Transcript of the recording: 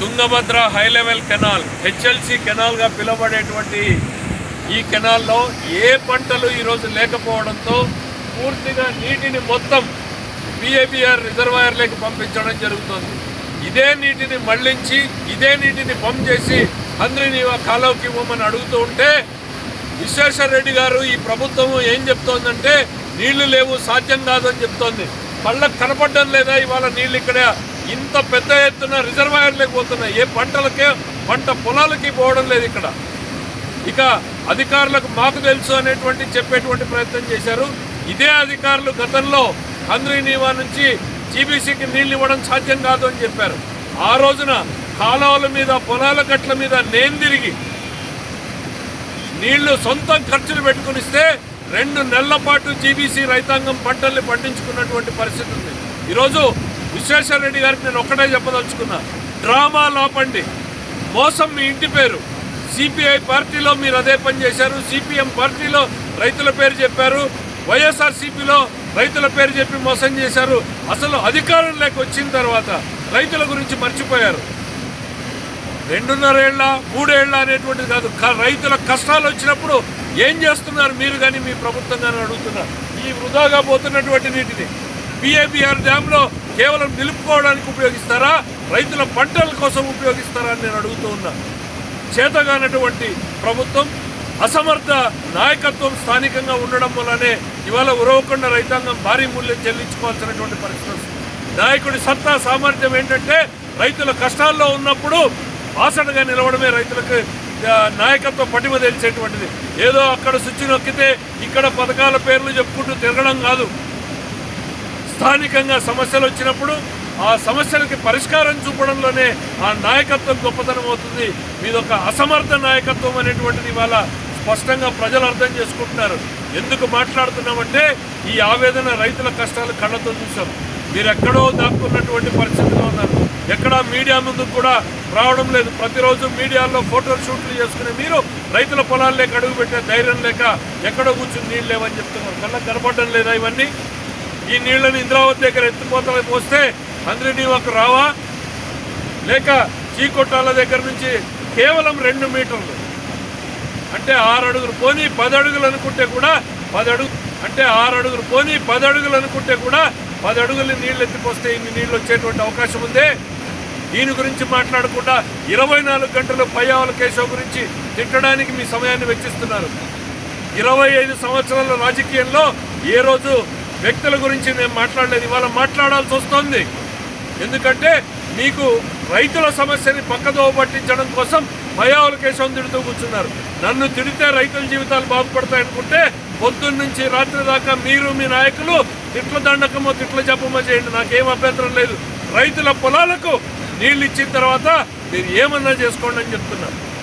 Tungabhadra high level canal HLC కెనాల్గా పిలువబడేటువంటి ఈ కెనాల్లో ఏ పంటలు ఈరోజు లేకపోవడంతో పూర్తిగా నీటిని మొత్తం పిఏబిఆర్ రిజర్వాయర్లోకి పంపించడం జరుగుతుంది ఇదే నీటిని మళ్లించి ఇదే నీటిని పంప్ చేసి అందరినీ కాలువకి ఇవ్వమని అడుగుతూ ఉంటే విశ్వేశ్వర రెడ్డి గారు ఈ ప్రభుత్వం ఏం చెప్తోందంటే నీళ్లు లేవు సాధ్యం కాదు అని చెప్తోంది కళ్ళకు కనపడడం లేదా ఇవాళ నీళ్ళు ఇక్కడ ఇంత పెద్ద ఎత్తున రిజర్వాయర్లకు పోతున్నాయి ఏ పంటలకే పంట పొలాలకి పోవడం లేదు ఇక్కడ ఇక అధికారులకు మాకు తెలుసు అనేటువంటి చెప్పేటువంటి ప్రయత్నం చేశారు ఇదే అధికారులు గతంలో కంద్రి నీవా నుంచి జీబీసీకి నీళ్లు ఇవ్వడం సాధ్యం కాదు అని చెప్పారు ఆ రోజున కాలువల మీద పొలాల గట్ల మీద నేను తిరిగి నీళ్లు సొంతం ఖర్చులు పెట్టుకునిస్తే రెండు నెలల పాటు జీబీసీ రైతాంగం పంటల్ని పండించుకున్నటువంటి పరిస్థితి ఉంది ఈరోజు విశ్వేశ్వర రెడ్డి గారికి నేను ఒక్కటే చెప్పదలుచుకున్నా డ్రామా లాపండి మోసం మీ ఇంటి పేరు సిపిఐ పార్టీలో మీరు అదే పని చేశారు సిపిఎం పార్టీలో రైతుల పేరు చెప్పారు వైఎస్ఆర్ సిపిలో రైతుల పేరు చెప్పి మోసం చేశారు అసలు అధికారంలోకి వచ్చిన తర్వాత రైతుల గురించి మర్చిపోయారు రెండున్నరేళ్ల మూడేళ్ల అనేటువంటిది కాదు క- రైతుల కష్టాలు వచ్చినప్పుడు ఏం చేస్తున్నారు మీరు కానీ మీ ప్రభుత్వం కానీ అడుగుతున్నారు ఈ వృధాగా పోతున్నటువంటి నీటిని పిఏబిఆర్ డ్యాంలో కేవలం నిలుపుకోవడానికి ఉపయోగిస్తారా రైతుల పంటల కోసం ఉపయోగిస్తారా అని నేను అడుగుతూ ఉన్నా చేతగానటువంటి ప్రభుత్వం అసమర్థ నాయకత్వం స్థానికంగా ఉండడం వల్లనే ఇవాళ ఉరవకొండ రైతాంగం భారీ మూల్యం చెల్లించుకోవాల్సినటువంటి పరిస్థితి వస్తుంది. నాయకుడి సత్తా సామర్థ్యం ఏంటంటే రైతుల కష్టాల్లో ఉన్నప్పుడు బాసటగా నిలవడమే రైతులకు ఆ, నాయకత్వ పటిమ తెలిసేటువంటిది ఏదో అక్కడ స్విచ్ నొక్కితే ఇక్కడ పథకాల పేర్లు చెప్పుకుంటూ తిరగడం కాదు స్థానికంగా సమస్యలు వచ్చినప్పుడు ఆ సమస్యలకి పరిష్కారం చూపడంలోనే ఆ నాయకత్వం గొప్పతనం అవుతుంది మీదొక అసమర్థ నాయకత్వం అనేటువంటిది ఇవాళ స్పష్టంగా ప్రజలు అర్థం చేసుకుంటున్నారు ఎందుకు మాట్లాడుతున్నామంటే ఈ ఆవేదన రైతుల కష్టాలు కళ్ళతో చూసాం మీరు ఎక్కడో దాక్కున్నటువంటి పరిస్థితిలో ఉన్నారు ఎక్కడా మీడియా ముందుకు కూడా రావడం లేదు ప్రతిరోజు మీడియాలో ఫోటో షూట్లు చేసుకునే మీరు రైతుల పొలాల్లోకి అడుగు పెట్టే ధైర్యం లేక ఎక్కడో కూర్చుని నీళ్ళు లేవని చెప్తున్నారు కళ్ళకి కనపడడం లేదా ఇవన్నీ ఈ నీళ్లను ఇంద్రావతి దగ్గర ఎత్తిపోతలు పోస్తే అందరినీ ఒక రావా లేక చీకొట్టాల దగ్గర నుంచి కేవలం రెండు మీటర్లు అంటే ఆరు అడుగులు పోనీ పది అడుగులు అనుకుంటే కూడా పది అడుగు అంటే ఆరు అడుగులు పోనీ పది అడుగులు అనుకుంటే కూడా పది అడుగులు నీళ్ళు ఎత్తిపోస్తే ఇన్ని నీళ్ళు వచ్చేటువంటి అవకాశం ఉందే దీని గురించి మాట్లాడకుండా ఇరవై నాలుగు గంటలు పయ్యావల కేశవ్ గురించి తిట్టడానికి మీ సమయాన్ని వెచ్చిస్తున్నారు ఇరవై ఐదు సంవత్సరాల రాజకీయంలో ఏ రోజు వ్యక్తుల గురించి నేను మాట్లాడలేదు ఇవాళ మాట్లాడాల్సి వస్తుంది ఎందుకంటే మీకు రైతుల సమస్యని పక్కదోవ పట్టించడం కోసం భయావుల కేశవం తిడుతూ కూర్చున్నారు నన్ను తిడితే రైతుల జీవితాలు బాగుపడతాయనుకుంటే పొద్దున్న నుంచి రాత్రి దాకా మీరు మీ నాయకులు తిట్ల దండకమో తిట్ల జపమో చేయండి నాకేం అభ్యంతరం లేదు రైతుల పొలాలకు నీళ్ళు ఇచ్చిన తర్వాత మీరు ఏమన్నా చేసుకోండి అని చెప్తున్నారు